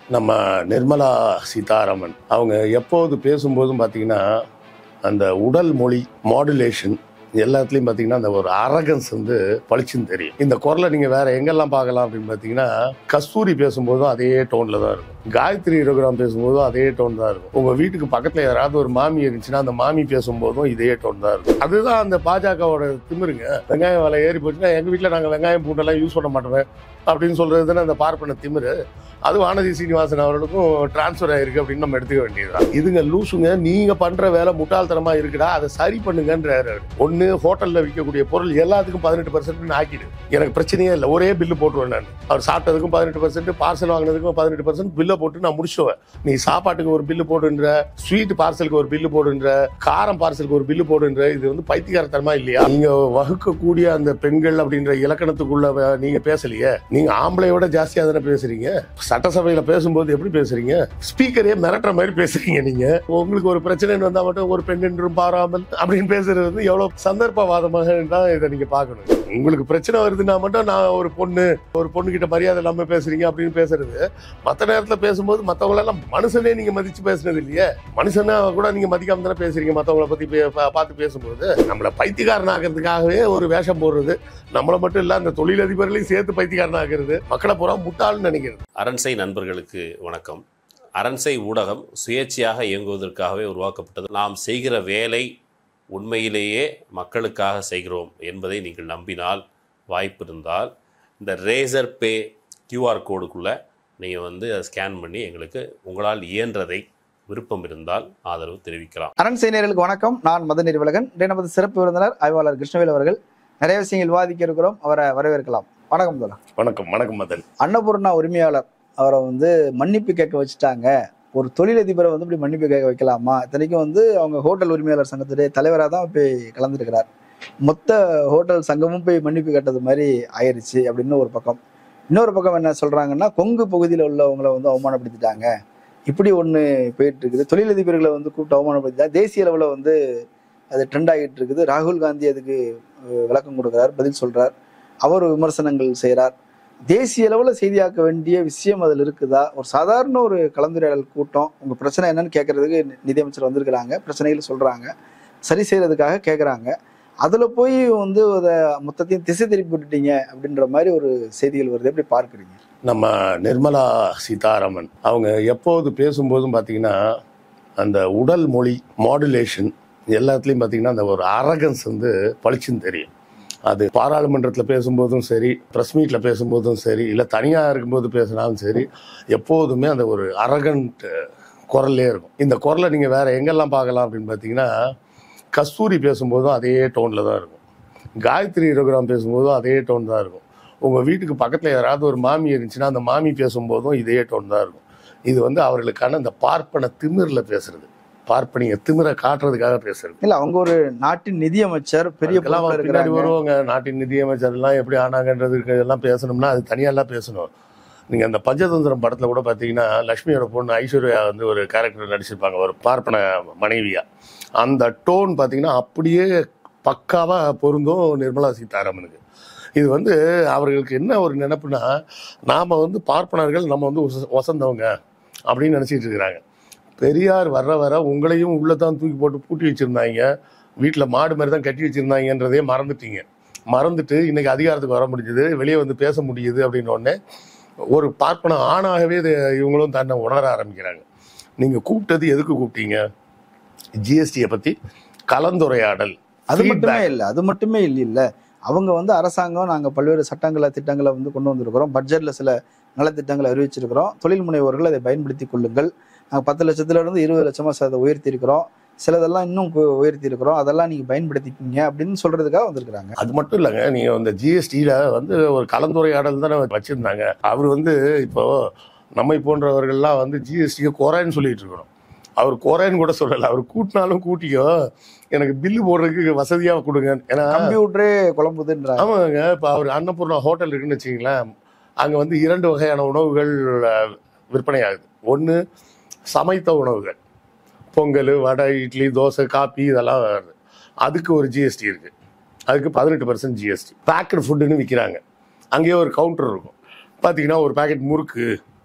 நம்ம நிர்மலா சீதாராமன் அவங்க எப்போது பேசும்போதும் பார்த்தீங்கன்னா அந்த உடல் மொழி மாடுலேஷன் எல்லாத்துலேயும் பார்த்தீங்கன்னா அந்த ஒரு அரகன்ஸ் வந்து பளிச்சுன்னு தெரியும் இந்த குரலை நீங்கள் வேற எங்கெல்லாம் பார்க்கலாம் அப்படின்னு பார்த்தீங்கன்னா கஸ்தூரி பேசும்போதும் அதே டோனில் தான் இருக்கும் காயத்ரி ரகுராம் பேசும்போதும் அதே டோன் தான் இருக்கும் உங்கள் வீட்டுக்கு பக்கத்தில் யாராவது ஒரு மாமி இருந்துச்சுன்னா அந்த மாமி பேசும்போதும் இதே டோன் தான் இருக்கும் அதுதான் அந்த பாஜகவோட திமிருங்க வெங்காயம் விலை ஏறி போச்சுன்னா எங்கள் வீட்டில் நாங்கள் வெங்காயம் பூண்டெல்லாம் யூஸ் பண்ண மாட்டோமே அப்படின்னு சொல்றது தானே அந்த பார்ப்பன திமிரு அது வானதி சீனிவாசன் அவர்களுக்கும் டிரான்ஸ்ஃபர் ஆயிருக்கு அப்படின்னு நம்ம எடுத்துக்க வேண்டியதுதான் இதுங்க லூசுங்க நீங்க பண்ற வேலை முட்டாள்தனமா இருக்குடா அதை சரி பண்ணுங்கன்றாரு அவரு. ஒண்ணு ஹோட்டல்ல விற்கக்கூடிய பொருள் எல்லாத்துக்கும் பதினெட்டு பர்சன்ட் ஆக்கிடு எனக்கு பிரச்சனையே இல்லை ஒரே பில்லு போட்டுருவேன் நான் அவர் சாப்பிட்டதுக்கும் பதினெட்டு பர்சன்ட் பார்சல் வாங்கினதுக்கும் பதினெட்டு பர்சன்ட் பில்லை போட்டு நான் முடிச்சுடுவேன் நீ சாப்பாட்டுக்கு ஒரு பில்லு போடுன்ற ஸ்வீட் பார்சலுக்கு ஒரு பில்லு போடுன்ற காரம் பார்சலுக்கு ஒரு பில்லு போடுன்ற இது வந்து பைத்தியகாரத்தனமா இல்லையா நீங்க வகுக்கக்கூடிய அந்த பெண்கள் அப்படின்ற இலக்கணத்துக்குள்ள வ- நீங்க பேசலையே நீங்க ஆம்பளையோட ஜாஸ்தியா தானே பேசுறீங்க சட்டசபையில பேசும்போது எப்படி பேசுறீங்க ஸ்பீக்கரே மிரட்டுற மாதிரி பேசுறீங்க நீங்க உங்களுக்கு ஒரு பிரச்சனைன்னு வந்தா மட்டும் ஒரு பெண் என்றும் பாராமல் அப்படின்னு பேசுறது வந்து எவ்வளவு சந்தர்ப்பவாதமாக தான் இதை நீங்க பார்க்கணும் உங்களுக்கு பிரச்சனை வருதுன்னா மட்டும் நான் ஒரு பொண்ணு ஒரு பொண்ணு கிட்ட மரியாதை இல்லாம பேசுறீங்க அப்படின்னு பேசுறது மத்த நேரத்துல பேசும்போது மத்தவங்கள எல்லாம் மனுஷனே நீங்க மதிச்சு பேசுனது இல்லையே மனுஷனா கூட நீங்க மதிக்காம தானே பேசுறீங்க மத்தவங்கள பத்தி பே- பா- பார்த்து பேசும்போது நம்மள பைத்தியக்காரன் ஆகிறதுக்காகவே ஒரு வேஷம் போடுறது நம்மள மட்டும் இல்ல அந்த தொழிலதிபர்களையும் சேர்த்து பைத்தியக்காரன் ஆகிறது மக்களை பூரா முட்டாள்னு நினைக்கிறது அரண்சை நண்பர்களுக்கு வணக்கம் அரண்சை ஊடகம் சுயேட்சையாக இயங்குவதற்காகவே உருவாக்கப்பட்டது நாம் செய்கிற வேலை உண்மையிலேயே மக்களுக்காக செய்கிறோம் என்பதை நீங்கள் நம்பினால் வாய்ப்பு இருந்தால் இந்த ரேசர் பே கியூஆர் கோடுக்குள்ளே நீங்கள் வந்து அதை ஸ்கேன் பண்ணி எங்களுக்கு உங்களால் இயன்றதை விருப்பம் இருந்தால் ஆதரவு தெரிவிக்கலாம் அரண் செய்தியர்களுக்கு வணக்கம் நான் மத நிர்வலகன் இன்றைய நமது சிறப்பு விருந்தினர் ஆய்வாளர் கிருஷ்ணவேல் அவர்கள் நிறைய விஷயங்கள் விவாதிக்க இருக்கிறோம் அவரை வரவேற்கலாம் வணக்கம் தோழா வணக்கம் வணக்கம் மதன் அன்னபூர்ணா உரிமையாளர் அவரை வந்து மன்னிப்பு கேட்க வச்சுட்டாங்க ஒரு தொழிலதிபரை வந்து இப்படி மன்னிப்பு கேட்க வைக்கலாமா இத்தனைக்கும் வந்து அவங்க ஹோட்டல் உரிமையாளர் சங்கத்துடைய தலைவராக தான் போய் கலந்துருக்கிறார் மொத்த ஹோட்டல் சங்கமும் போய் மன்னிப்பு கேட்டது மாதிரி ஆயிருச்சு அப்படின்னு ஒரு பக்கம் இன்னொரு பக்கம் என்ன சொல்றாங்கன்னா கொங்கு பகுதியில் உள்ளவங்களை வந்து அவமானப்படுத்திட்டாங்க இப்படி ஒன்று போயிட்டு இருக்குது தொழிலதிபர்களை வந்து கூப்பிட்டு அவமானப்படுத்திட்டா தேசிய அளவில் வந்து அது ட்ரெண்ட் ஆகிட்டு இருக்குது ராகுல் காந்தி அதுக்கு அஹ், விளக்கம் கொடுக்குறார் பதில் சொல்றார் அவர் விமர்சனங்கள் செய்கிறார் தேசிய அளவில் செய்தியாக்க வேண்டிய விஷயம் அதில் இருக்குதா ஒரு சாதாரண ஒரு கலந்துரையாடல் கூட்டம் உங்கள் பிரச்சனை என்னன்னு கேட்கறதுக்கு நிதியமைச்சர் வந்திருக்கிறாங்க பிரச்சனைகள் சொல்கிறாங்க சரி செய்யறதுக்காக கேட்குறாங்க அதில் போய் வந்து அதை மொத்தத்தையும் திசை திருப்பி விட்டுட்டீங்க அப்படின்ற மாதிரி ஒரு செய்திகள் வருது எப்படி பார்க்குறீங்க நம்ம நிர்மலா சீதாராமன் அவங்க எப்போது பேசும்போதும் பார்த்தீங்கன்னா அந்த உடல் மொழி மாடுலேஷன் எல்லாத்துலேயும் பார்த்தீங்கன்னா அந்த ஒரு அரகன்ஸ் வந்து பளிச்சுன்னு தெரியும் அது பாராளுமன்றத்தில் பேசும்போதும் சரி ப்ரெஸ் மீட்டில் பேசும்போதும் சரி இல்லை தனியாக இருக்கும்போது பேசினாலும் சரி எப்போதுமே அந்த ஒரு அரகண்ட் குரல்லே இருக்கும் இந்த குரலை நீங்கள் வேற எங்கெல்லாம் பார்க்கலாம் அப்படின்னு பார்த்தீங்கன்னா கஸ்தூரி பேசும்போதும் அதே டோனில் தான் இருக்கும் காயத்ரி ரகுராம் பேசும்போதும் அதே டோன் தான் இருக்கும் உங்கள் வீட்டுக்கு பக்கத்தில் யாராவது ஒரு மாமி இருந்துச்சுன்னா அந்த மாமி பேசும்போதும் இதே டோன் தான் இருக்கும் இது வந்து அவர்களுக்கான இந்த பார்ப்பன திமிரில் பேசுறது பார்ப்பனிய திமிரை காட்டுறதுக்காக பேசுறது இல்லை அவங்க ஒரு நாட்டின் நிதியமைச்சர் பெரிய அதுக்கெல்லாம் பொறுப்புல பின்னாடி இருக்கிறாங்க வருவாங்க நாட்டின் நிதியமைச்சர் எல்லாம் எப்படி ஆனாங்கன்றதுக்கு எல்லாம் பேசணும்னா அது தனியாலாம் பேசணும் நீங்க அந்த பஞ்சதந்திரம் படத்துல கூட பாத்தீங்கன்னா லட்சுமியோட பொண்ணு ஐஸ்வர்யா வந்து ஒரு கேரக்டர் நடிச்சிருப்பாங்க ஒரு பார்ப்பன மனைவியா அந்த டோன் பாத்தீங்கன்னா அப்படியே பக்காவா பொருந்தும் நிர்மலா சீதாராமனுக்கு இது வந்து அவர்களுக்கு என்ன ஒரு நினைப்புனா நாம வந்து பார்ப்பனர்கள் நம்ம வந்து ஒச- ஒசந்தவங்க அப்படின்னு நினைச்சிட்டு இருக்கிறாங்க பெரியார் வர்ற வர உங்களையும் உள்ளதான் தூக்கி போட்டு பூட்டி வச்சிருந்தாங்க வீட்டில் மாடு மாதிரி தான் கட்டி வச்சிருந்தாங்கன்றதே மறந்துட்டீங்க மறந்துட்டு இன்னைக்கு அதிகாரத்துக்கு வர முடிஞ்சது வெளியே வந்து பேச முடியுது அப்படின்னு உடனே ஒரு பார்ப்பன ஆணாகவே இது இவங்களும் தன்னை உணர ஆரம்பிக்கிறாங்க நீங்கள் கூப்பிட்டது எதுக்கு கூப்பிட்டீங்க ஜிஎஸ்டியை பற்றி கலந்துரையாடல் அது feedback. மட்டுமே இல்லை அது மட்டுமே இல்லை இல்ல அவங்க வந்து அரசாங்கம் நாங்கள் பல்வேறு சட்டங்களை திட்டங்களை வந்து கொண்டு வந்திருக்கிறோம் பட்ஜெட்ல சில நலத்திட்டங்களை அறிவிச்சிருக்கிறோம் தொழில் முனைவோர்கள் அதை பயன்படுத்தி கொள்ளுங்கள் நாங்கள் பத்து லட்சத்துல இருந்து இருபது லட்சமா அதை உயர்த்தி இருக்கிறோம் சிலதெல்லாம் இன்னும் கு- உயர்த்தி இருக்கிறோம் அதெல்லாம் நீங்க பயன்படுத்திக்கிங்க அப்படின்னு சொல்றதுக்காக வந்திருக்கிறாங்க அது மட்டும் இல்லைங்க நீங்க இந்த ஜிஎஸ்டியில வந்து ஒரு கலந்துரையாடல் தானே வச்சிருந்தாங்க அவர் வந்து இப்போ நம்மை போன்றவர்கள்லாம் வந்து ஜிஎஸ்டியை குறைன்னு சொல்லிட்டு இருக்கிறோம் அவர் குறைன்னு கூட சொல்லல அவர் கூட்டினாலும் கூட்டியோ எனக்கு பில்லு போடுறதுக்கு வசதியா கொடுங்க ஏன்னா கம்ப்யூட்டரே குழம்புதுன்றாங்க ஆமாங்க இப்போ அவர் அன்னபூர்ணா ஹோட்டல் இருக்குன்னு வச்சுங்களேன் அங்கே வந்து இரண்டு வகையான உணவுகள் அஹ், விற்பனை ஆகுது ஒன்று சமைத்த உணவுகள் பொங்கல் வடை இட்லி தோசை காப்பி இதெல்லாம் வருது அதுக்கு ஒரு ஜிஎஸ்டி இருக்குது அதுக்கு பதினெட்டு பர்சன்ட் ஜிஎஸ்டி பேக்கடு ஃபுட்டுன்னு விற்கிறாங்க அங்கேயே ஒரு கவுண்டர் இருக்கும் பார்த்தீங்கன்னா ஒரு பேக்கெட் முறுக்கு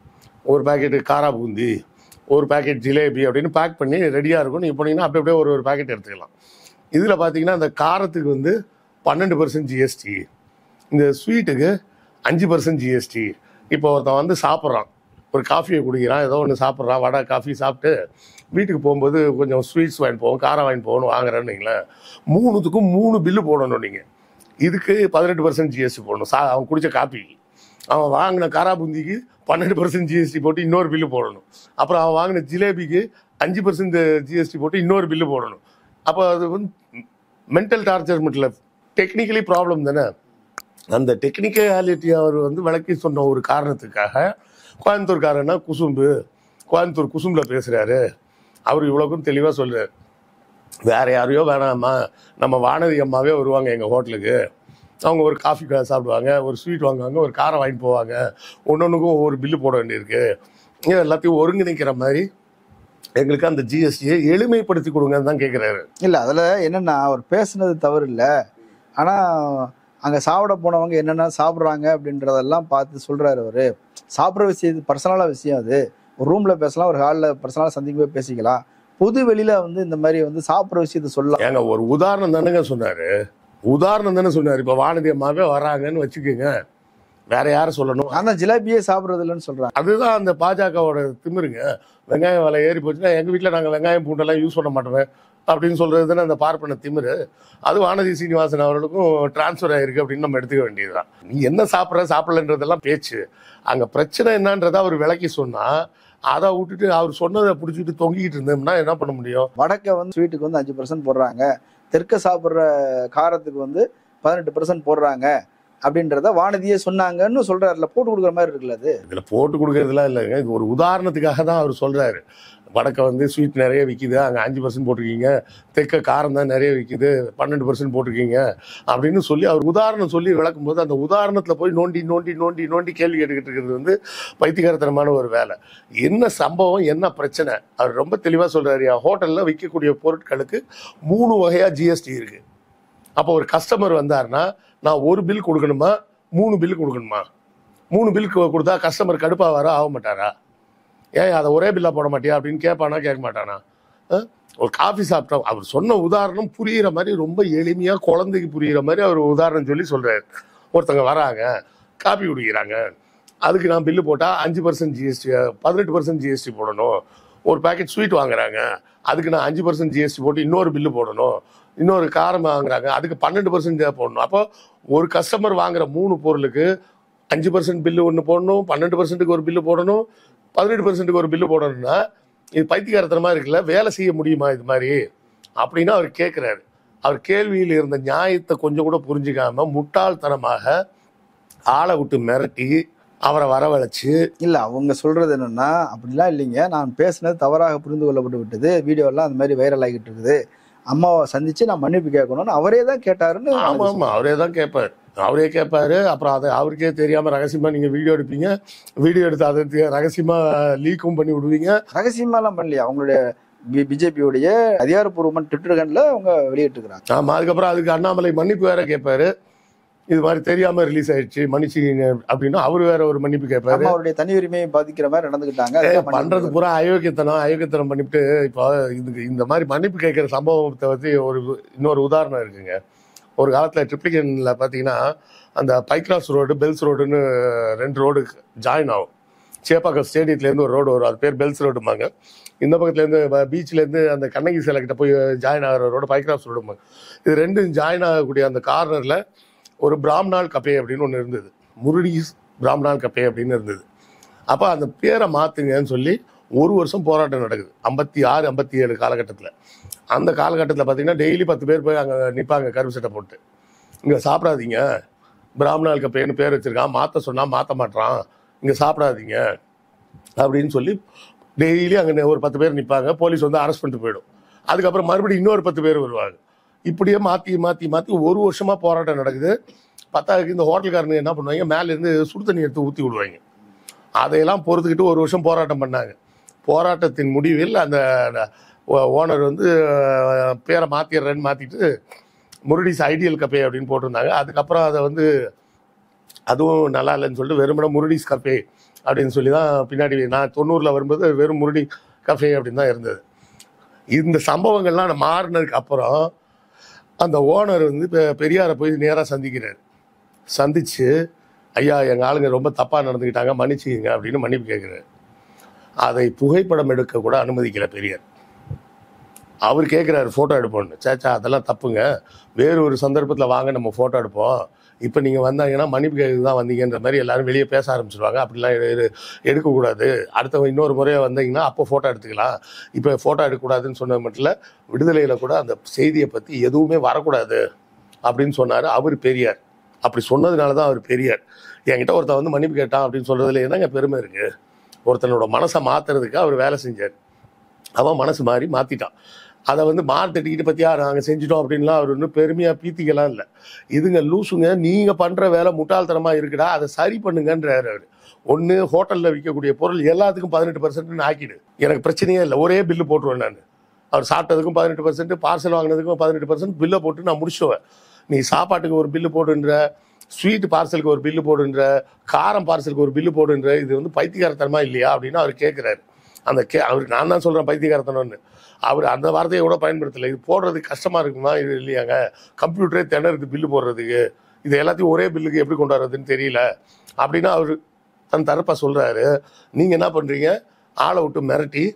ஒரு பாக்கெட்டு காரா பூந்தி ஒரு பாக்கெட் ஜிலேபி அப்படின்னு பேக் பண்ணி ரெடியாக இருக்கும் நீங்கள் போனீங்கன்னா அப்படி அப்படியே ஒரு ஒரு பாக்கெட் எடுத்துக்கலாம் இதில் பார்த்தீங்கன்னா அந்த காரத்துக்கு வந்து பன்னெண்டு பர்சன்ட் ஜிஎஸ்டி இந்த ஸ்வீட்டுக்கு அஞ்சு பர்சன்ட் ஜிஎஸ்டி இப்போ ஒருத்தன் வந்து சாப்பிட்றான் ஒரு காஃபியை குடிக்கிறான் ஏதோ ஒன்று சாப்பிட்றான் வடை காஃபி சாப்பிட்டு வீட்டுக்கு போகும்போது கொஞ்சம் ஸ்வீட்ஸ் வாங்கி போவோம் காரம் வாங்கி போகணும் வாங்குறேன்னு வைங்களேன் மூணுத்துக்கும் மூணு பில்லு போடணும் நீங்கள் இதுக்கு பதினெட்டு பர்சன்ட் ஜிஎஸ்டி போடணும் சா அவன் குடிச்ச காப்பிக்கு அவன் வாங்கின காரா பூந்திக்கு பன்னெண்டு பர்சன்ட் ஜிஎஸ்டி போட்டு இன்னொரு பில்லு போடணும் அப்புறம் அவன் வாங்கின ஜிலேபிக்கு அஞ்சு பர்சன்ட் ஜிஎஸ்டி போட்டு இன்னொரு பில்லு போடணும் அப்போ அது வந்து மென்டல் டார்ச்சர் மட்டும் இல்லை டெக்னிக்கலி ப்ராப்ளம் தானே அந்த டெக்னிக்காலிட்டி அவர் வந்து விளக்கி சொன்ன ஒரு காரணத்துக்காக கோயம்புத்தூர்காரன்னா குசும்பு கோயம்புத்தூர் குசும்பில் பேசுகிறாரு அவர் இவ்வளோக்கும் தெளிவாக சொல்கிறார் வேற யாரையோ வேணாம்மா நம்ம வானதி அம்மாவே வருவாங்க எங்கள் ஹோட்டலுக்கு அவங்க ஒரு காஃபி சாப்பிடுவாங்க ஒரு ஸ்வீட் வாங்குவாங்க ஒரு காரம் வாங்கிட்டு போவாங்க ஒன்னொன்றுக்கும் ஒவ்வொரு பில்லு போட வேண்டியிருக்கு இது எல்லாத்தையும் ஒருங்கிணைக்கிற மாதிரி எங்களுக்கு அந்த ஜிஎஸ்டியை எளிமைப்படுத்தி கொடுங்கன்னு தான் கேட்குறாரு இல்ல அதுல என்னன்னா அவர் பேசுனது தவறு இல்ல ஆனா அங்க சாப்பிட போனவங்க என்னென்ன சாப்பிடுறாங்க அப்படின்றதெல்லாம் பார்த்து சொல்றாரு அவரு சாப்பிட்ற விஷயம் பர்சனலா விஷயம் அது ஒரு ரூம்ல பேசலாம் ஒரு ஹாலில் பர்சனலா சந்திக்கும் போது பேசிக்கலாம் பொது வெளியில வந்து இந்த மாதிரி வந்து சாப்பிட்ற விஷயத்த சொல்லலாம் ஏங்க ஒரு உதாரணம் தானேங்க சொன்னாரு உதாரணம் தானே சொன்னார் இப்போ வானதி அம்மாவே வராங்கன்னு வச்சுக்கோங்க வேற யாரை சொல்லணும் அந்த ஜிலேபியே சாப்பிட்றது இல்லைன்னு சொல்றாங்க அதுதான் அந்த பாஜகவோட திமிருங்க வெங்காயம் விலை ஏறி போச்சுன்னா எங்கள் வீட்டில் நாங்கள் வெங்காயம் பூண்டெல்லாம் யூஸ் பண்ண மாட்டோமே அப்படின்னு சொல்கிறது தானே அந்த பார்ப்பன திமிரு அது வானதி சீனிவாசன் அவர்களுக்கும் டிரான்ஸ்ஃபர் ஆயிருக்கு அப்படின்னு நம்ம எடுத்துக்க வேண்டியதுதான் நீ என்ன சாப்பிட்ற சாப்பிடலன்றதெல்லாம் பேச்சு அங்கே பிரச்சனை என்னன்றதை அவர் விளக்கி சொன்னால் அதை விட்டுட்டு அவர் சொன்னதை பிடிச்சிட்டு தொங்கிக்கிட்டு இருந்தோம்னா என்ன பண்ண முடியும் வடக்க வந்து ஸ்வீட்டுக்கு வந்து அஞ்சு பர்சன்ட் போடுறாங்க தெற்க சாப்பிட்ற காரத்துக்கு வந்து பதினெட்டு பர்சன்ட் போடுறாங்க அப்படின்றத வானதியே சொன்னாங்கன்னு சொல்றாருல போட்டு கொடுக்குற மாதிரி இருக்குல்ல அது இதில் போட்டு கொடுக்கறதுலாம் இல்லைங்க இது ஒரு உதாரணத்துக்காக தான் அவர் சொல்கிறாரு வடக்க வந்து ஸ்வீட் நிறைய விற்கிது அங்கே அஞ்சு பர்சன்ட் போட்டிருக்கீங்க தெற்க காரம் தான் நிறைய விற்கிது பன்னெண்டு பர்சன்ட் போட்டிருக்கீங்க அப்படின்னு சொல்லி அவர் உதாரணம் சொல்லி விளக்கும்போது அந்த உதாரணத்தில் போய் நோண்டி நோண்டி நோண்டி நோண்டி கேள்வி கேட்டுக்கிட்டு இருக்கிறது வந்து பைத்தியகாரத்தனமான ஒரு வேலை என்ன சம்பவம் என்ன பிரச்சனை அவர் ரொம்ப தெளிவாக சொல்கிறாரு என் ஹோட்டலில் விற்கக்கூடிய பொருட்களுக்கு மூணு வகையாக ஜிஎஸ்டி இருக்குது அப்போ ஒரு கஸ்டமர் வந்தாருன்னா நான் ஒரு பில் கொடுக்கணுமா மூணு பில் கொடுக்கணுமா மூணு பில் கொடுத்தா கஸ்டமர் கடுப்பாக வர ஆக மாட்டாரா ஏன் அதை ஒரே பில்லாக போட மாட்டியா அப்படின்னு கேட்பானா கேட்க மாட்டானா ஆ? ஒரு காஃபி சாப்பிட்டோம் அவர் சொன்ன உதாரணம் புரியிற மாதிரி ரொம்ப எளிமையாக குழந்தைக்கு புரியிற மாதிரி அவர் உதாரணம் சொல்லி சொல்கிறார் ஒருத்தங்க வராங்க காஃபி குடிக்கிறாங்க அதுக்கு நான் பில்லு போட்டால் அஞ்சு பர்சன்ட் ஜிஎஸ்டி பதினெட்டு பர்சன்ட் ஜிஎஸ்டி போடணும் ஒரு பேக்கெட் ஸ்வீட் வாங்குறாங்க அதுக்கு நான் அஞ்சு பர்சன்ட் ஜிஎஸ்டி போட்டு இன்னொரு பில்லு போடணும் இன்னொரு காரம் வாங்குறாங்க அதுக்கு பன்னெண்டு பர்சன்ட் போடணும் அப்போ ஒரு கஸ்டமர் வாங்குற மூணு பொருளுக்கு அஞ்சு பர்சன்ட் பில்லு ஒன்று போடணும் பன்னெண்டு பர்சன்ட்டுக்கு ஒரு பில்லு போடணும் பதினெட்டு பர்சன்ட்டுக்கு ஒரு பில்லு போடணும்னா இது பைத்தியகாரத்தனமா இருக்குல்ல வேலை செய்ய முடியுமா இது மாதிரி அப்படின்னு அவர் கேட்குறாரு அவர் கேள்வியில் இருந்த நியாயத்தை கொஞ்சம் கூட புரிஞ்சுக்காம முட்டாள்தனமாக ஆளை விட்டு மிரட்டி அவரை வரவழைச்சு இல்ல அவங்க சொல்றது என்னன்னா அப்படிலாம் இல்லைங்க நான் பேசுனது தவறாக புரிந்து கொள்ளப்பட்டு விட்டது வீடியோ எல்லாம் அந்த மாதிரி வைரல் ஆகிட்டு இருக்குது அம்மாவை சந்திச்சு நான் மன்னிப்பு கேட்கணும்னு அவரே தான் கேட்டாருன்னு ஆமா ஆமா அவரே தான் கேட்பார் அவரே கேட்பாரு அப்புறம் அதை அவருக்கே தெரியாம ரகசியமா நீங்க வீடியோ எடுப்பீங்க வீடியோ எடுத்து அதை தி- ரகசியமா லீக்கும் பண்ணி விடுவீங்க ரகசியமாலாம் பண்ணலையா அவங்களுடைய பிஜேபியோடைய அதிகாரப்பூர்வமான ட்விட்டர் கண்ல அவங்க வெளியிட்டிருக்கிறாங்க ஆமா அதுக்கப்புறம் அதுக்கு அண்ணாமலை மன்னிப்பு வேற கேட்பாரு இது மாதிரி தெரியாம ரிலீஸ் ஆயிடுச்சு மன்னிச்சிங்க அப்படின்னா அவர் வேற ஒரு மன்னிப்பு கேட்பாரு அம்மாவுடைய தனி உரிமையை பாதிக்கிற மாதிரி நடந்துக்கிட்டாங்க ஏய், அதுதான் மன்னிப்பு பண்றது பூரா அயோக்கியத்தனம் அயோக்கியத்தனம் பண்ணிவிட்டு இப்போ இதுக்கு இந்த மாதிரி மன்னிப்பு கேட்குற சம்பவத்தை பற்றி ஒரு இன்னொரு உதாரணம் இருக்குங்க ஒரு காலத்தில் ட்ரிப்ளிகனில் பார்த்தீங்கன்னா அந்த பைக்ராஸ் ரோடு பெல்ஸ் ரோடுன்னு ரெண்டு ரோடு ஜாயின் ஆகும் சேப்பாக்கம் ஸ்டேடியத்துலேருந்து ஒரு ரோடு வரும் அது பேர் பெல்ஸ் ரோடுமாங்க இந்த பக்கத்துலேருந்து பீச்லேருந்து அந்த கண்ணகி சிலை கிட்ட போய் ஜாயின் ஆகிற ரோடு பைக்ராஸ் ரோடுமாங்க இது ரெண்டும் ஜாயின் ஆகக்கூடிய அந்த கார்னரில் ஒரு பிராம்நாள் கப்பே அப்படின்னு ஒன்று இருந்தது முருடிஸ் பிராம்நாள் கப்பே அப்படின்னு இருந்தது அப்போ அந்த பேரை மாற்றுங்கன்னு சொல்லி ஒரு வருஷம் போராட்டம் நடக்குது ஐம்பத்தி ஆறு ஐம்பத்தி ஏழு காலகட்டத்தில் அந்த காலகட்டத்தில் பார்த்தீங்கன்னா டெய்லி பத்து பேர் போய் அங்கே நிற்பாங்க கருப்பு சட்டை போட்டு இங்கே சாப்பிடாதீங்க பிராமணால் கப்பேன்னு பேர் வச்சிருக்கான் மாற்ற சொன்னால் மாற்ற மாட்றான் இங்கே சாப்பிடாதீங்க அப்படின்னு சொல்லி டெய்லி அங்கே ஒரு பத்து பேர் நிற்பாங்க போலீஸ் வந்து அரெஸ்ட் பண்ணிட்டு போயிடும் அதுக்கப்புறம் மறுபடியும் இன்னொரு பத்து பேர் வருவாங்க இப்படியே மாற்றி மாற்றி மாற்றி ஒரு வருஷமாக போராட்டம் நடக்குது பத்தாவதுக்கு இந்த ஹோட்டல்காரங்க என்ன பண்ணுவாங்க மேலேருந்து சுடு தண்ணி எடுத்து ஊற்றி விடுவாங்க அதையெல்லாம் பொறுத்துக்கிட்டு ஒரு வருஷம் போராட்டம் பண்ணாங்க போராட்டத்தின் முடிவில் அந்த ஓனர் வந்து அஹ், பேரை மாற்றிடுறேன்னு மாற்றிட்டு முரடிஸ் ஐடியல் கப்பே அப்படின்னு போட்டிருந்தாங்க அதுக்கப்புறம் அதை வந்து அதுவும் நல்லா இல்லைன்னு சொல்லிட்டு வெறுமனே முரடிஸ் கப்பே அப்படின்னு சொல்லி தான் பின்னாடி நான் தொண்ணூறில் வரும்போது வெறும் முரடி கஃபே அப்படின்னு தான் இருந்தது இந்த சம்பவங்கள்லாம் மாறினதுக்கு அப்புறம் அந்த ஓனர் வந்து இப்போ பெரியாரை போய் நேராக சந்திக்கிறார் சந்திச்சு ஐயா எங்கள் ஆளுங்க ரொம்ப தப்பாக நடந்துக்கிட்டாங்க மன்னிச்சுக்கங்க அப்படின்னு மன்னிப்பு கேட்குறாரு அதை புகைப்படம் எடுக்க கூட அனுமதிக்கல பெரியார் அவர் கேட்குறாரு ஃபோட்டோ எடுப்போம்னு சேச்சா அதெல்லாம் தப்புங்க வேறு ஒரு சந்தர்ப்பத்தில் வாங்க நம்ம ஃபோட்டோ எடுப்போம் இப்போ நீங்கள் வந்தாங்கன்னா மன்னிப்பு கேட்க தான் வந்தீங்கன்ற மாதிரி எல்லாரும் வெளியே பேச ஆரம்பிச்சிருவாங்க அப்படிலாம் எடு- எடு- எடுக்கக்கூடாது அடுத்த இன்னொரு முறையாக வந்தீங்கன்னா அப்போ ஃபோட்டோ எடுத்துக்கலாம் இப்போ ஃபோட்டோ எடுக்கக்கூடாதுன்னு சொன்னது மட்டும் இல்லை விடுதலையில் கூட அந்த செய்தியை பற்றி எதுவுமே வரக்கூடாது அப்படின்னு சொன்னார் அவர் பெரியார் அப்படி சொன்னதுனால தான் அவர் பெரியார் என்கிட்ட ஒருத்தன் வந்து மன்னிப்பு கேட்டான் அப்படின்னு சொல்கிறதுல என்னங்க பெருமை இருக்குது ஒருத்தனோட மனசை மாற்றுறதுக்கு அவர் வேலை செஞ்சார் அவன் மனசு மாறி மாற்றிட்டான் அதை வந்து மார்த்தட்டிக்கிட்டு பற்றியா நாங்கள் செஞ்சிட்டோம் அப்படின்லாம் அவர் இன்னும் பெருமையாக பீத்திக்கலாம் இல்லை இதுங்க லூசுங்க நீங்கள் பண்ணுற வேலை முட்டாள்தனமாக இருக்குடா அதை சரி பண்ணுங்கன்றாரு அவர் ஒன்று ஹோட்டலில் விற்கக்கூடிய பொருள் எல்லாத்துக்கும் பதினெட்டு பர்சன்ட்னு ஆக்கிடு எனக்கு பிரச்சனையே இல்லை ஒரே பில்லு போட்டுருவேன் நான் அவர் சாப்பிட்டதுக்கும் பதினெட்டு பர்சன்ட் பார்சல் வாங்கினதுக்கும் பதினெட்டு பர்சன்ட் பில்லை போட்டு நான் முடிச்சுடுவேன் நீ சாப்பாட்டுக்கு ஒரு பில்லு போடுன்ற ஸ்வீட் பார்சலுக்கு ஒரு பில்லு போடுன்ற காரம் பார்சலுக்கு ஒரு பில்லு போடுன்ற இது வந்து பைத்தியகாரத்தனமா இல்லையா அப்படின்னு அவர் கேட்குறாரு அந்த கே அவர் நான் தான் சொல்கிறேன் பைத்தியகாரத்தனம்னு அவர் அந்த வார்த்தையை கூட பயன்படுத்தலை இது போடுறது கஷ்டமாக இருக்குமா இது இல்லையாங்க கம்ப்யூட்டரே திணறுது பில்லு போடுறதுக்கு இது எல்லாத்தையும் ஒரே பில்லுக்கு எப்படி கொண்டு வர்றதுன்னு தெரியல அப்படின்னு அவர் தன் தரப்பை சொல்கிறாரு நீங்கள் என்ன பண்ணுறீங்க ஆளை விட்டு மிரட்டி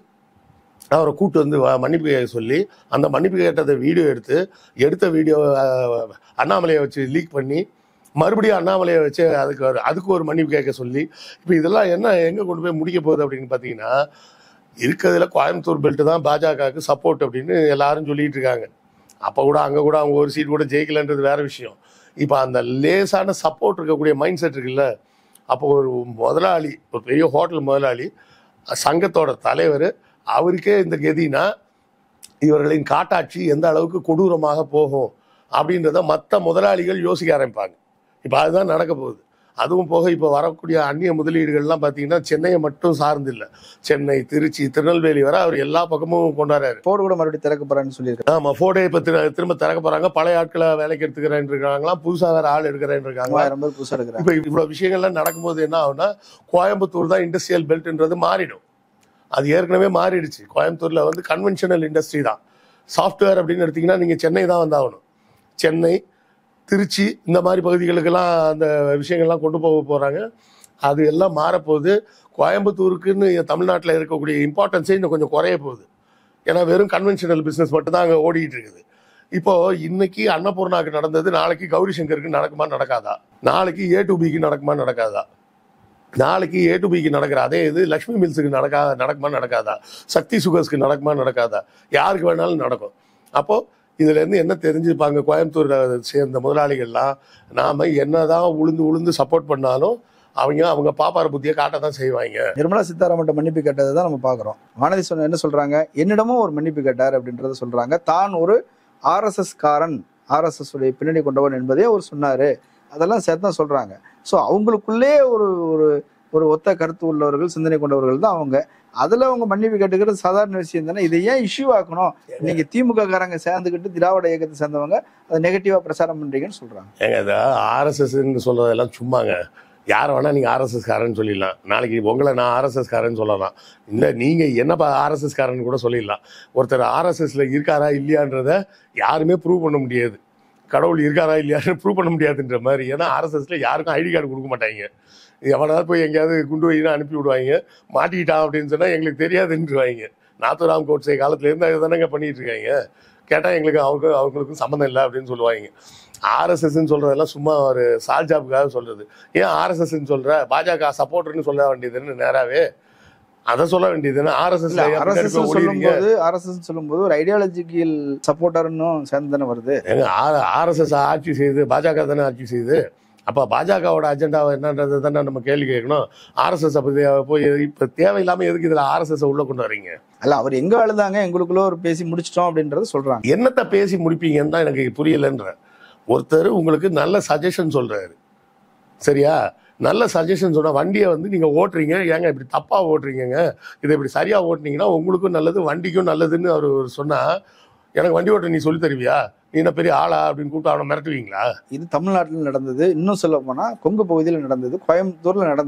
அவரை கூட்டு வந்து வ- மன்னிப்பு கேட்க சொல்லி அந்த மன்னிப்பு கேட்டதை வீடியோ எடுத்து எடுத்த வீடியோ அண்ணாமலையை வச்சு லீக் பண்ணி மறுபடியும் அண்ணாமலையை வச்சு அதுக்கு ஒரு அதுக்கு ஒரு மன்னிப்பு கேட்க சொல்லி இப்போ இதெல்லாம் என்ன எங்கே கொண்டு போய் முடிக்க போகுது அப்படின்னு பார்த்தீங்கன்னா இருக்கிறதுல கோயம்புத்தூர் பெல்ட் தான் பாஜகவுக்கு சப்போர்ட் அப்படின்னு எல்லாரும் சொல்லிட்டு இருக்காங்க அப்போ கூட அங்கே கூட அவங்க ஒரு சீட் கூட ஜெயிக்கலன்றது வேற விஷயம் இப்போ அந்த லேசான சப்போர்ட் இருக்கக்கூடிய மைண்ட் செட் இருக்குல்ல அப்போ ஒரு முதலாளி ஒரு பெரிய ஹோட்டல் முதலாளி சங்கத்தோட தலைவர் அவருக்கே இந்த கதினா இவர்களின் காட்டாட்சி எந்த அளவுக்கு கொடூரமாக போகும் அப்படின்றத மற்ற முதலாளிகள் யோசிக்க ஆரம்பிப்பாங்க இப்போ அதுதான் நடக்க போகுது அதுவும் போக இப்போ வரக்கூடிய அந்நிய முதலீடுகள்லாம் பார்த்தீங்கன்னா சென்னையை மட்டும் சார்ந்து இல்லை சென்னை திருச்சி திருநெல்வேலி வரை அவர் எல்லா பக்கமும் கொண்டாடுறாரு போர்டு கூட மறுபடியும் திறக்க போறான்னு சொல்லியிருக்காரு ஆமா ஃபோர்டே இப்போ திரும்ப திறக்க போறாங்க பழைய ஆட்களை வேலைக்கு எடுத்துக்கிறேன் இருக்காங்களாம் புதுசாக வேற ஆள் எடுக்கிறேன் இருக்காங்க மூவாயிரம் பேர் புதுசா எடுக்கிறாங்க இப்போ இவ்வளவு விஷயங்கள்லாம் நடக்கும்போது என்ன ஆகும்னா கோயம்புத்தூர் தான் இண்டஸ்ட்ரியல் பெல்ட்ன்றது மாறிடும் அது ஏற்கனவே மாறிடுச்சு கோயம்புத்தூர்ல வந்து கன்வென்ஷனல் இண்டஸ்ட்ரி தான் சாஃப்ட்வேர் அப்படின்னு எடுத்தீங்கன்னா நீங்க சென்னை தான் வந்தாகணும் சென்னை திருச்சி இந்த மாதிரி பகுதிகளுக்கெல்லாம் அந்த விஷயங்கள்லாம் கொண்டு போக போறாங்க அது எல்லாம் மாறப்போகுது கோயம்புத்தூருக்குன்னு தமிழ்நாட்டில் இருக்கக்கூடிய இம்பார்ட்டன்ஸே இன்னும் கொஞ்சம் குறைய போகுது ஏன்னா வெறும் கன்வென்ஷனல் பிஸ்னஸ் மட்டும் தான் அங்கே ஓடிட்டு இருக்குது இப்போ இன்னைக்கு அன்னபூர்ணாக்கு நடந்தது நாளைக்கு கௌரி சங்கருக்கு நடக்குமா நடக்காதா நாளைக்கு ஏ டு பிக்கு நடக்குமா நடக்காதா நாளைக்கு ஏ டு பிக்கு நடக்கிற அதே இது லக்ஷ்மி மில்ஸுக்கு நடக்கா நடக்குமா நடக்காதா சக்தி சுகர்ஸ்க்கு நடக்குமா நடக்காதா யாருக்கு வேணாலும் நடக்கும் அப்போ இதுல இருந்து என்ன தெரிஞ்சுப்பாங்க கோயம்புத்தூர் சேர்ந்த முதலாளிகள்லாம் நாம என்னதான் உளுந்து உளுந்து சப்போர்ட் பண்ணாலும் அவங்க அவங்க பாப்பார புத்தியை காட்ட தான் செய்வாங்க நிர்மலா சீதாராமன் மன்னிப்பு கேட்டதை தான் நம்ம பார்க்குறோம் வானதி சொன்ன என்ன சொல்றாங்க என்னிடமும் ஒரு மன்னிப்பு கேட்டார் அப்படின்றத சொல்றாங்க தான் ஒரு ஆர்எஸ்எஸ் காரன் ஆர்எஸ்எஸ் உடைய பின்னணி கொண்டவன் என்பதே அவர் சொன்னாரு அதெல்லாம் சேர்த்து தான் சொல்றாங்க ஸோ அவங்களுக்குள்ளே ஒரு ஒரு ஒரு ஒத்த கருத்து உள்ளவர்கள் சிந்தனை கொண்டவர்கள் தான் அவங்க அதுல அவங்க மன்னிப்பு கேட்டுக்கிறது சாதாரண விஷயம் தானே இதை ஏன் இஷ்யூ ஆக்கணும் நீங்க திமுக காரங்க சேர்ந்துக்கிட்டு திராவிட இயக்கத்தை சேர்ந்தவங்க அதை நெகட்டிவா பிரச்சாரம் பண்றீங்கன்னு சொல்றாங்க ஏங்க இது ஆர்எஸ்எஸ்ன்னு சொல்றதெல்லாம் சும்மாங்க யாரை வேணா நீங்க ஆர்எஸ்எஸ் காரன்னு சொல்லிடலாம் நாளைக்கு உங்களை நான் ஆர்எஸ்எஸ் காரன்னு சொல்லலாம் இல்ல நீங்க என்னப்பா ஆர்எஸ்எஸ் காரன்னு கூட சொல்லிடலாம் ஒருத்தர் ஆர்எஸ்எஸ்ல இருக்காரா இல்லையான்றத யாருமே ப்ரூவ் பண்ண முடியாது கடவுள் இருக்காரா இல்லையான்னு ப்ரூவ் பண்ண முடியாதுன்ற மாதிரி ஏன்னா ஆர்எஸ்எஸ்ல யாருக்கும் ஐடி கார்டு கொடுக்க மாட்டாங்க எவனாவது போய் எங்கேயாவது குண்டு வைனா அனுப்பி விடுவாங்க மாட்டிக்கிட்டான் அப்படின்னு சொன்னா எங்களுக்கு தெரியாதுன்றுவாங்க நாத்துராம் கோட்ஸை காலத்துல இருந்து அதை தானேங்க பண்ணிட்டு இருக்காங்க கேட்டா எங்களுக்கு அவங்க அவங்களுக்கும் சம்மந்தம் இல்லை அப்படின்னு சொல்லுவாங்க ஆர்எஸ்எஸ்ன்னு சொல்றதெல்லாம் சும்மா ஒரு சால்ஜாப்புக்காக சொல்றது ஏன் ஆர்எஸ்எஸ்ன்னு சொல்ற பாஜக சப்போர்ட்டர்னு சொல்ல வேண்டியதுன்னு நேராவே அதை சொல்ல வேண்டியதுன்னு இல்ல ஆர்எஸ்எஸ் ஆர்எஸ்எஸ் சொல்லும்போது ஆர்எஸ்எஸ் சொல்லும்போது ஒரு ஐடியாலஜிக்கல் சப்போர்ட்டர்னும் சேர்ந்து தானே வருது ஏங்க ஆர்எஸ்எஸ் ஆட்சி செய்யுது பாஜக தானே ஆட்சி செய்யுது அப்போ பாஜகவோட அஜெண்டாவை என்னன்றது தானே நம்ம கேள்வி கேட்கணும் ஆர்எஸ்எஸ் பற்றி போய் இப்போ தேவையில்லாமல் எதுக்கு இதில் ஆர்எஸ்எஸ் உள்ள கொண்டு வர்றீங்க அல்ல அவர் எங்க அழுதாங்க எங்களுக்குள்ள ஒரு பேசி முடிச்சிட்டோம் அப்படின்றத சொல்றாங்க என்னத்தை பேசி முடிப்பீங்கன்னு தான் எனக்கு புரியலன்ற ஒருத்தர் உங்களுக்கு நல்ல சஜஷன் சொல்றாரு சரியா நல்ல சஜஷன் சொன்னா வண்டியை வந்து நீங்க ஓட்டுறீங்க ஏங்க இப்படி தப்பா ஓட்டுறீங்கங்க இதை இப்படி சரியா ஓட்டுனீங்கன்னா உங்களுக்கும் நல்லது வண்டிக்கும் நல்லதுன்னு அவர் சொன்னா எனக்கு வண்டி ஓட்ட நீ சொல்லி தருவியா நீ என்ன பெரிய ஆளா அப்படின்னு கூப்பிட்டு அவனை மிரட்டுவீங்களா இது தமிழ்நாட்டில் நடந்தது இன்னும் சொல்ல போனா கொங்கு பகுதியில் நடந்தது கோயம்புத்தூர்ல நடந்தது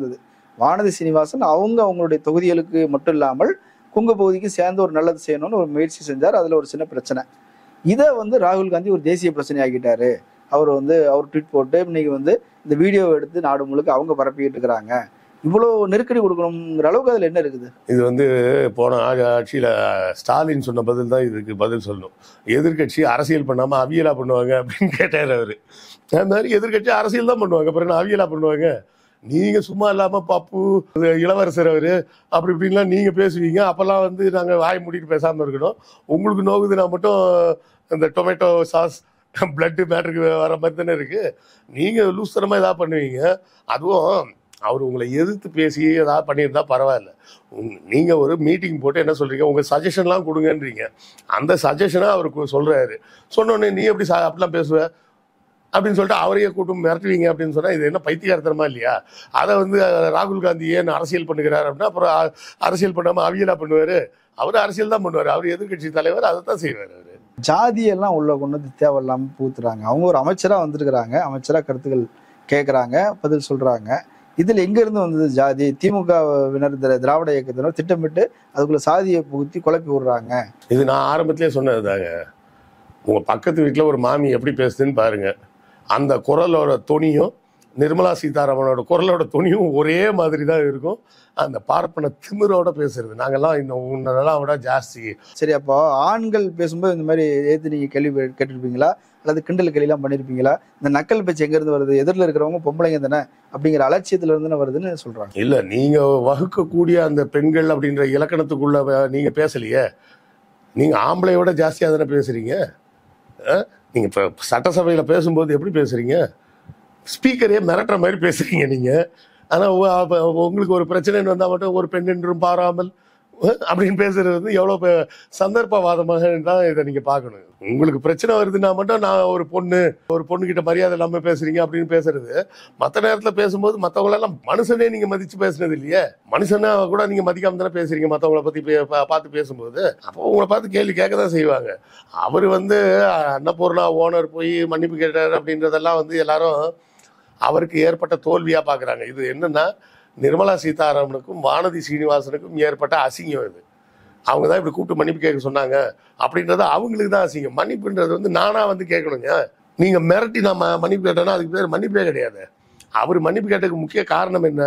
வானதி சீனிவாசன் அவங்க அவங்களுடைய தொகுதிகளுக்கு மட்டும் இல்லாமல் கொங்கு பகுதிக்கு சேர்ந்து ஒரு நல்லது செய்யணும்னு ஒரு முயற்சி செஞ்சார் அதுல ஒரு சின்ன பிரச்சனை இதை வந்து ராகுல் காந்தி ஒரு தேசிய பிரச்சனை ஆக்கிட்டாரு அவர் வந்து அவர் ட்வீட் போட்டு இன்னைக்கு வந்து இந்த வீடியோவை எடுத்து நாடு முழுக்க அவங்க பரப்பிக்கிட்டு இருக்கிறாங்க இவ்வளோ நெருக்கடி கொடுக்கணுங்கிற அளவுக்கு அதுல என்ன இருக்குது இது வந்து போன ஆ- ஆட்சியில ஸ்டாலின் சொன்ன பதில் தான் இதுக்கு பதில் சொல்லணும் எதிர்க்கட்சி அரசியல் பண்ணாம அவியலா பண்ணுவாங்க அப்படின்னு கேட்டார் அவரு அந்த மாதிரி எதிர்க்கட்சி அரசியல் தான் பண்ணுவாங்க அப்புறம் என்ன அவியலா பண்ணுவாங்க நீங்க சும்மா இல்லாம பப்பு இளவரசர் அவரு அப்படி இப்படின்லாம் நீங்க பேசுவீங்க அப்பெல்லாம் வந்து நாங்க வாய் மூடிட்டு பேசாம இருக்கணும் உங்களுக்கு நோகுதுன்னா மட்டும் இந்த டொமேட்டோ சாஸ் பிளட்டு மேட்டருக்கு வர மாதிரி தானே இருக்கு நீங்க லூஸ்தனமா ஏதாவது பண்ணுவீங்க அதுவும் அவர் உங்களை எதிர்த்து பேசி ஏதாவது பண்ணியிருந்தா பரவாயில்ல உங்க- நீங்க ஒரு மீட்டிங் போட்டு என்ன சொல்றீங்க உங்க சஜஷன்லாம் கொடுங்கன்றீங்க அந்த சஜஷனை அவருக்கு சொல்றாரு சொன்ன உடனே நீ எப்படி சா- அப்படிலாம் பேசுவ அப்படின்னு சொல்லிட்டு அவரையே கூட்டம் மிரட்டுவீங்க அப்படின்னு சொன்னா இது என்ன பைத்தியகாரத்தனமா இல்லையா அதை வந்து அஹ், ராகுல் காந்தி ஏன் அரசியல் பண்ணுகிறார் அப்படின்னா அப்புறம் அ- அரசியல் பண்ணாம அவியலா பண்ணுவாரு அவர் அரசியல் தான் பண்ணுவார் அவர் எதிர்க்கட்சி தலைவர் அதை தான் செய்வார் அவரு ஜாதியெல்லாம் உள்ள கொண்டு வந்து தேவையில்லாம பூத்துறாங்க அவங்க ஒரு அமைச்சரா வந்திருக்கிறாங்க அமைச்சரா கருத்துக்கள் கேட்கறாங்க பதில் சொல்றாங்க இதுல எங்க இருந்து வந்தது ஜாதி திமுகவினர் திரா- திராவிட இயக்கத்தினர் திட்டமிட்டு அதுக்குள்ள சாதியை புகுத்தி குழப்பி விடுறாங்க இது நான் ஆரம்பத்திலே சொன்னதுதாங்க உங்க பக்கத்து வீட்டில் ஒரு மாமி எப்படி பேசுதுன்னு பாருங்க அந்த குரலோட தொனியும் நிர்மலா சீதாராமனோட குரலோட தொனியும் ஒரே மாதிரி தான் இருக்கும் அந்த பார்ப்பன திமிரோட பேசுறது நாங்கெல்லாம் இன்னும் உன்னெல்லாம் விட ஜாஸ்தி சரி அப்போ ஆண்கள் பேசும்போது இந்த மாதிரி ஏத்து நீங்க கேள்வி கே- கேட்டிருப்பீங்களா அல்லது கிண்டல் கேள்விலாம் பண்ணிருப்பீங்களா இந்த நக்கல் பேச்சு எங்க இருந்து வருது எதிரில் இருக்கிறவங்க பொம்பளைங்க தானே அப்படிங்கிற அலட்சியத்துல இருந்து தானே வருதுன்னு சொல்றாங்க இல்ல நீங்க வகுக்கக்கூடிய அந்த பெண்கள் அப்படின்ற இலக்கணத்துக்குள்ள வ- நீங்க பேசலையே நீங்க ஆம்பளை விட ஜாஸ்தியா தானே பேசுறீங்க அஹ்? நீங்க இப்ப சட்டசபையில பேசும்போது எப்படி பேசுறீங்க ஸ்பீக்கரே மிரட்டுற மாதிரி பேசுறீங்க நீங்க ஆனா உ- அப்ப உங்களுக்கு ஒரு பிரச்சனைன்னு வந்தா மட்டும் ஒரு பெண் என்றும் பாராமல் அஹ், அப்படின்னு பேசுறது வந்து எவ்வளவு பெ- சந்தர்ப்பவாதமாக தான் இதை நீங்க பார்க்கணும் உங்களுக்கு பிரச்சனை வருதுன்னா மட்டும் நான் ஒரு பொண்ணு ஒரு பொண்ணு கிட்ட மரியாதை இல்லாம பேசுறீங்க அப்படின்னு பேசுறது மற்ற நேரத்துல பேசும்போது மத்தவங்களெல்லாம் மனுஷனே நீங்க மதிச்சு பேசுனது இல்லையே மனுஷனா கூட நீங்க மதிக்காம தானே பேசுறீங்க மத்தவங்கள பத்தி பே- பா- பார்த்து பேசும்போது அப்போ உங்களை பார்த்து கேள்வி கேட்க தான் செய்வாங்க அவர் வந்து அஹ், அன்னபூர்ணா ஓனர் போய் மன்னிப்பு கேட்டார் அப்படின்றதெல்லாம் வந்து எல்லாரும் அவருக்கு ஏற்பட்ட தோல்வியா பாக்குறாங்க இது என்னன்னா நிர்மலா சீதாராமனுக்கும் வானதி சீனிவாசனுக்கும் ஏற்பட்ட அசிங்கம் இது அவங்க தான் இப்படி கூப்பிட்டு மன்னிப்பு கேட்க சொன்னாங்க அப்படின்றது அவங்களுக்கு தான் அசிங்கம் மன்னிப்புன்றது வந்து நானா வந்து கேட்கணுங்க நீங்க மிரட்டி நான் ம- மன்னிப்பு கேட்டேன்னா அதுக்கு பேர் மன்னிப்பே கிடையாது அவர் மன்னிப்பு கேட்டதுக்கு முக்கிய காரணம் என்ன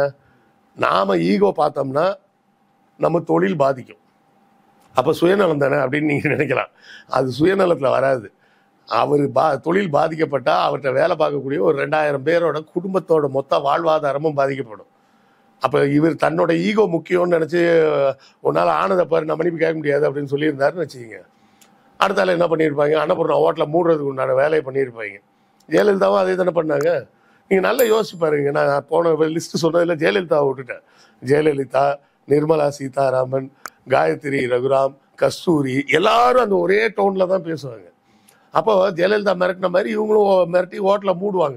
நாம ஈகோ பார்த்தோம்னா நம்ம தொழில் பாதிக்கும் அப்ப சுயநலம் தானே அப்படின்னு நீங்க நினைக்கலாம் அது சுயநலத்துல வராது அவர் பா தொழில் பாதிக்கப்பட்டா அவர்கிட்ட வேலை பார்க்கக்கூடிய ஒரு ரெண்டாயிரம் பேரோட குடும்பத்தோட மொத்த வாழ்வாதாரமும் பாதிக்கப்படும் அப்ப இவர் தன்னோட ஈகோ முக்கியம்னு நினைச்சு உன்னால ஆனதை பாரு நான் மன்னிப்பு கேட்க முடியாது அப்படின்னு சொல்லியிருந்தாருன்னு வச்சுக்கோங்க அடுத்தால என்ன பண்ணியிருப்பாங்க அன்னபூர்ணா ஹோட்டலை மூடுறதுக்கு உண்டான வேலையை பண்ணியிருப்பாங்க ஜெயலலிதாவும் அதே தானே பண்ணாங்க நீங்க நல்லா யோசிச்சு பாருங்க நான் போன லிஸ்ட் சொன்னதுல ஜெயலலிதாவை விட்டுட்டேன் ஜெயலலிதா நிர்மலா சீதாராமன் காயத்ரி ரகுராம் கஸ்தூரி எல்லாரும் அந்த ஒரே டோன்ல தான் பேசுவாங்க அப்போ ஜெயலலிதா மிரட்டின மாதிரி இவங்களும் மிரட்டி ஹோட்டலை மூடுவாங்க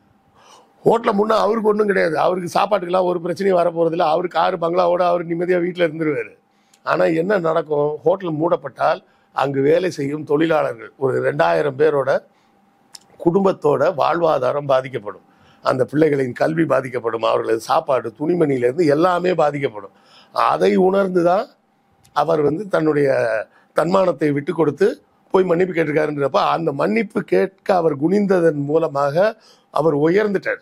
ஹோட்டலை முன்னா அவருக்கு ஒன்றும் கிடையாது அவருக்கு சாப்பாட்டுக்கெல்லாம் ஒரு பிரச்சனையும் வரப்போறதில்ல அவரு காரு பங்களாவோட அவர் நிம்மதியாக வீட்டில் இருந்துருவாரு ஆனால் என்ன நடக்கும் ஹோட்டல் மூடப்பட்டால் அங்கு வேலை செய்யும் தொழிலாளர்கள் ஒரு ரெண்டாயிரம் பேரோட குடும்பத்தோட வாழ்வாதாரம் பாதிக்கப்படும் அந்த பிள்ளைகளின் கல்வி பாதிக்கப்படும் அவர்களது சாப்பாடு துணிமணியிலேருந்து எல்லாமே பாதிக்கப்படும் அதை உணர்ந்து தான் அவர் வந்து தன்னுடைய தன்மானத்தை விட்டு கொடுத்து போய் மன்னிப்பு கேட்டிருக்காருன்றப்ப அந்த மன்னிப்பு கேட்க அவர் குனிந்ததன் மூலமாக அவர் உயர்ந்துட்டார்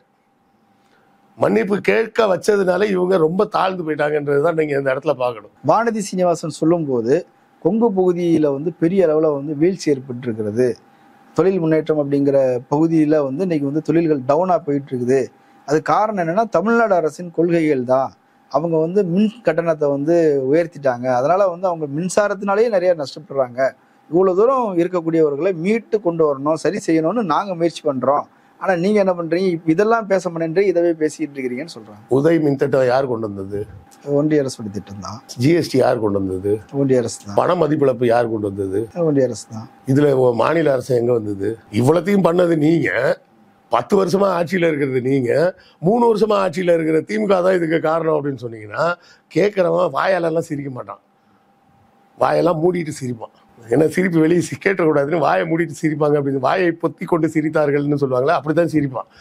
மன்னிப்பு கேட்க வச்சதுனால இவங்க ரொம்ப தாழ்ந்து போயிட்டாங்கன்றது தான் நீங்க இந்த இடத்துல பார்க்கணும் வானதி சீனிவாசன் சொல்லும்போது கொங்கு பகுதியில வந்து பெரிய அளவுல வந்து வீழ்ச்சி ஏற்பட்டு இருக்கிறது தொழில் முன்னேற்றம் அப்படிங்கிற பகுதியில வந்து இன்னைக்கு வந்து தொழில்கள் டவுனா போயிட்டு இருக்குது அது காரணம் என்னன்னா தமிழ்நாடு அரசின் கொள்கைகள் தான் அவங்க வந்து மின் கட்டணத்தை வந்து உயர்த்திட்டாங்க அதனால வந்து அவங்க மின்சாரத்தினாலேயே நிறைய நஷ்டப்படுறாங்க இவ்வளவு தூரம் இருக்கக்கூடியவர்களை மீட்டு கொண்டு வரணும் சரி செய்யணும்னு நாங்க முயற்சி பண்றோம் ஆனா நீங்க என்ன பண்றீங்க இப்ப இதெல்லாம் பேச மாட்டேன்றே இதவே பேசிட்டு இருக்கிறீங்கன்னு சொல்றாங்க உதய் மின்திட்டம் யார் கொண்டு வந்தது ஒன்றிய அரசு திட்டம் தான் ஜிஎஸ்டி யார் கொண்டு வந்தது ஒன்றிய அரசு தான் பண மதிப்பிழப்பு யார் கொண்டு வந்தது ஒன்றிய அரசு தான் இதுல ஒ- மாநில அரசு எங்க வந்தது இவ்வளத்தையும் பண்ணது நீங்க பத்து வருஷமா ஆட்சியில இருக்கிறது நீங்க மூணு வருஷமா ஆட்சியில இருக்கிற திமுக தான் இதுக்கு காரணம் அப்படின்னு சொன்னீங்கன்னா கேட்கறவன் வாயாலெல்லாம் சிரிக்க மாட்டான் வாயெல்லாம் மூடிட்டு சிரிப்பான் ஏன்னா சிரிப்பு வெளியே சி- கேட்டக்கூடாதுன்னு வாயை மூடிட்டு சிரிப்பாங்க அப்படின்னு வாயை பொத்தி கொண்டு சிரித்தார்கள்னு சொல்லுவாங்களே அப்படிதான் சிரிப்பான்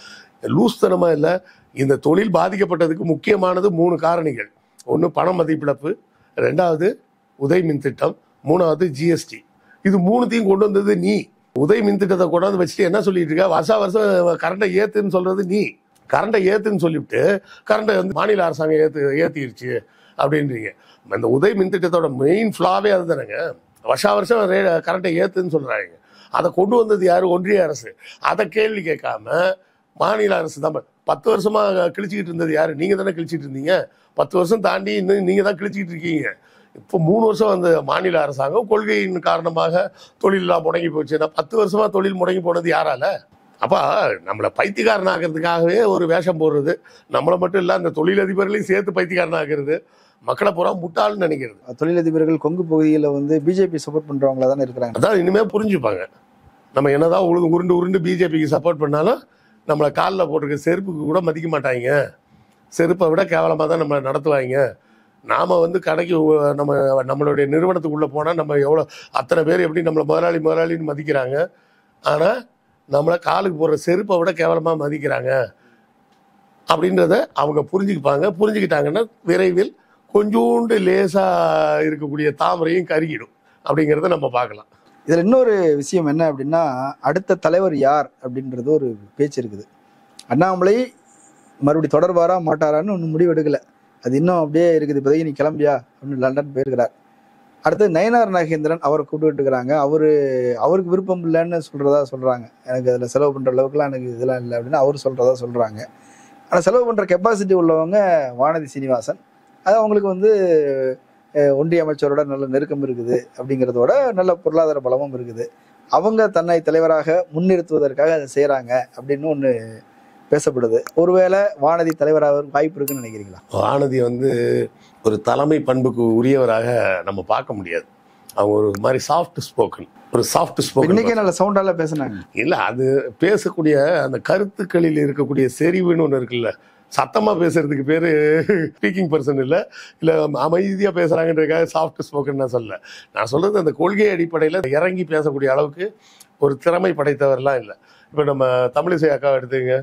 லூஸ்தனமா இல்லை இந்த தொழில் பாதிக்கப்பட்டதுக்கு முக்கியமானது மூணு காரணிகள் ஒன்று பண மதிப்பிழப்பு ரெண்டாவது உதய் மின் திட்டம் மூணாவது ஜிஎஸ்டி இது மூணுத்தையும் கொண்டு வந்தது நீ உதய் மின் திட்டத்தை கொண்டாந்து வச்சுட்டு என்ன சொல்லிட்டு இருக்க வருஷா வருஷம் கரண்டை ஏத்துன்னு சொல்றது நீ கரண்டை ஏத்துன்னு சொல்லிவிட்டு கரண்டை வந்து மாநில அரசாங்கம் ஏத்து ஏத்திருச்சு அப்படின்றீங்க இந்த உதய் மின் திட்டத்தோட மெயின் ஃபிளாவே அதுதானேங்க வருஷா வருஷம் ரே கரண்டை ஏத்துன்னு சொல்றாங்க அதை கொண்டு வந்தது யாரு ஒன்றிய அரசு அதை கேள்வி கேட்காம மாநில அரசு தான் பத்து வருஷமா கிழிச்சிக்கிட்டு இருந்தது யாரு நீங்க தானே கிழிச்சிட்டு இருந்தீங்க பத்து வருஷம் தாண்டி இன்னும் நீங்க தான் கிழிச்சிக்கிட்டு இருக்கீங்க இப்போ மூணு வருஷம் அந்த மாநில அரசாங்கம் கொள்கையின் காரணமாக தொழிலெல்லாம் முடங்கி போச்சுன்னா பத்து வருஷமா தொழில் முடங்கி போனது யாரால அப்ப நம்மளை பைத்தியக்காரன் ஆக்கிறதுக்காகவே ஒரு வேஷம் போடுறது நம்மளை மட்டும் இல்ல அந்த தொழிலதிபர்களையும் சேர்த்து பைத்தியக்காரன் ஆக்குறது மக்களை பூரா முட்டாள்னு நினைக்கிறது தொழிலதிபர்கள் கொங்கு பகுதியில் வந்து பிஜேபி சப்போர்ட் பண்றவங்களா தானே இருக்கிறாங்க அதான் இனிமே புரிஞ்சுப்பாங்க நம்ம என்னதான் உரு உருண்டு உருண்டு பிஜேபிக்கு சப்போர்ட் பண்ணாலும் நம்மளை காலில் போட்டிருக்க செருப்புக்கு கூட மதிக்க மாட்டாங்க செருப்பை விட கேவலமாக தான் நம்மளை நடத்துவாங்க நாம் வந்து கடைக்கு உ- நம்ம நம்மளுடைய நிறுவனத்துக்குள்ளே போனால் நம்ம எவ்வளோ அத்தனை பேர் எப்படி நம்மளை முதலாளி முதலாளின்னு மதிக்கிறாங்க ஆனால் நம்மளை காலுக்கு போடுற செருப்பை விட கேவலமாக மதிக்கிறாங்க அப்படின்றத அவங்க புரிஞ்சுக்குப்பாங்க புரிஞ்சுக்கிட்டாங்கன்னா விரைவில் கொஞ்சோண்டு லேசாக இருக்கக்கூடிய தாமரையும் கருகிடும் அப்படிங்கிறத நம்ம பார்க்கலாம் இதுல இன்னொரு விஷயம் என்ன அப்படின்னா அடுத்த தலைவர் யார் அப்படின்றது ஒரு பேச்சு இருக்குது அண்ணாமலை மறுபடி தொடர்பாரா மாட்டாரான்னு ஒன்றும் முடிவு எடுக்கல அது இன்னும் அப்படியே இருக்குது இப்போதைக்கு நீ கிளம்பியா அப்படின்னு லண்டன் போயிருக்கிறார் அடுத்து நயனார் நாகேந்திரன் அவரை கூப்பிட்டுருக்கிறாங்க அவரு அவருக்கு விருப்பம் இல்லைன்னு சொல்றதா சொல்றாங்க எனக்கு அதில் செலவு பண்ற அளவுக்குலாம் எனக்கு இதெல்லாம் இல்லை அப்படின்னு அவர் சொல்றதா சொல்றாங்க ஆனால் செலவு பண்ற கெப்பாசிட்டி உள்ளவங்க வானதி சீனிவாசன் அது அவங்களுக்கு வந்து அஹ், ஒன்றிய அமைச்சரோட நல்ல நெருக்கம் இருக்குது அப்படிங்கிறதோட நல்ல பொருளாதார பலமும் இருக்குது அவங்க தன்னை தலைவராக முன்னிறுத்துவதற்காக அதை செய்கிறாங்க அப்படின்னு ஒன்று பேசப்படுது ஒருவேளை வானதி தலைவராக வாய்ப்பு இருக்குன்னு நினைக்கிறீங்களா வானதி வந்து ஒரு தலைமை பண்புக்கு உரியவராக நம்ம பார்க்க முடியாது அவங்க ஒரு மாதிரி சாஃப்ட் ஸ்போக்கன் ஒரு சாஃப்ட் ஸ்போக்கன் இன்னைக்கே நல்ல சவுண்டால பேசுனாங்க இல்ல அது பேசக்கூடிய அந்த கருத்துக்களில் இருக்கக்கூடிய செறிவுன்னு ஒன்று இருக்குல்ல சத்தமா பேசுறதுக்கு பேரு ஸ்பீக்கிங் பர்சன் இல்ல இல்ல அமைதியா பேசுறாங்கன்றதுக்காக சாஃப்ட் ஸ்போக்கன் நான் சொல்ல நான் சொல்றது அந்த கொள்கை அடிப்படையில இறங்கி பேசக்கூடிய அளவுக்கு ஒரு திறமை படைத்தவர்லாம் இல்லை இப்ப நம்ம தமிழிசை அக்கா எடுத்துங்க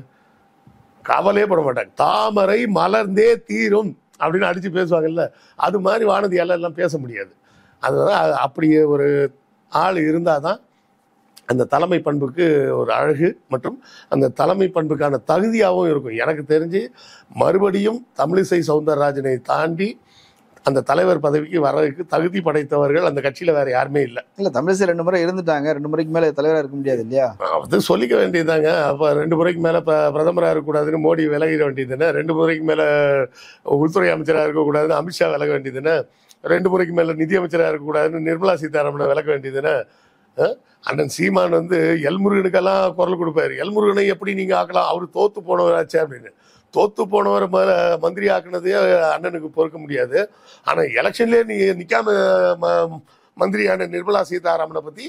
கவலையே பட மாட்டாங்க தாமரை மலர்ந்தே தீரும் அப்படின்னு அடிச்சு பேசுவாங்கல்ல அது மாதிரி வானதியால எல்லாம் பேச முடியாது அதனால அது அப்படியே ஒரு ஆள் இருந்தாதான் அந்த தலைமை பண்புக்கு ஒரு அழகு மற்றும் அந்த தலைமை பண்புக்கான தகுதியாகவும் இருக்கும் எனக்கு தெரிஞ்சு மறுபடியும் தமிழிசை சவுந்தரராஜனை தாண்டி அந்த தலைவர் பதவிக்கு வரதுக்கு தகுதி படைத்தவர்கள் அந்த கட்சியில வேற யாருமே இல்லை இல்ல தமிழிசை ரெண்டு முறை இருந்துட்டாங்க ரெண்டு முறைக்கு மேல தலைவரா இருக்க முடியாது இல்லையா அது சொல்லிக்க வேண்டியதுதாங்க அப்ப ரெண்டு முறைக்கு மேல இப்ப பிரதமரா இருக்கக்கூடாதுன்னு மோடி விலகிட வேண்டியதுன்னு ரெண்டு முறைக்கு மேல உள்துறை அமைச்சரா இருக்கக்கூடாதுன்னு அமித்ஷா விலக வேண்டியதுன்னு ரெண்டு முறைக்கு மேல நிதி அமைச்சரா இருக்கக்கூடாதுன்னு நிர்மலா சீதாராமனை விலக வேண்டியதுன்னு அஹ்? அண்ணன் சீமான் வந்து எல்முருகனுக்கெல்லாம் குரல் கொடுப்பாரு எல்முருகனை எப்படி நீங்க ஆக்கலாம் அவரு தோத்து போனவராச்சே அப்படின்னு தோத்து போனவர் முதல்ல மந்திரி ஆக்குனதே அண்ணனுக்கு பொறுக்க முடியாது ஆனா எலெக்ஷன்லயே நீ நிக்காம ம- மந்திரியான நிர்மலா சீதாராமனை பத்தி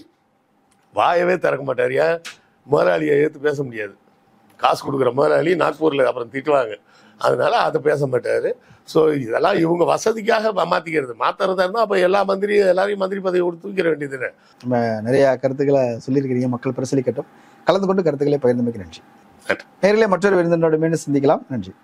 வாயவே திறக்க மாட்டார் ஏன் முதலாளியை ஏற்று பேச முடியாது காசு கொடுக்குற முதலாளி நாக்பூரில் அப்புறம் திட்டுவாங்க அதனால அதை பேச மாட்டார் ஸோ இதெல்லாம் இவங்க வசதிக்காக மா- மாத்திக்கிறது மாத்துறதா இருந்தால் அப்போ எல்லா மந்திரி எல்லாரையும் மந்திரி பதவி கொடுத்து தூக்கிற வேண்டியதுன்னு நம்ம நிறைய கருத்துக்களை சொல்லியிருக்கிறீங்க மக்கள் பரிசீலிக்கட்டும் கலந்து கொண்டு கருத்துக்களை பகிர்ந்தமைக்கு நன்றி நன்றி. நேரிலே மற்றொரு விருந்தினோட மீண்டும் சந்திக்கலாம் நன்றி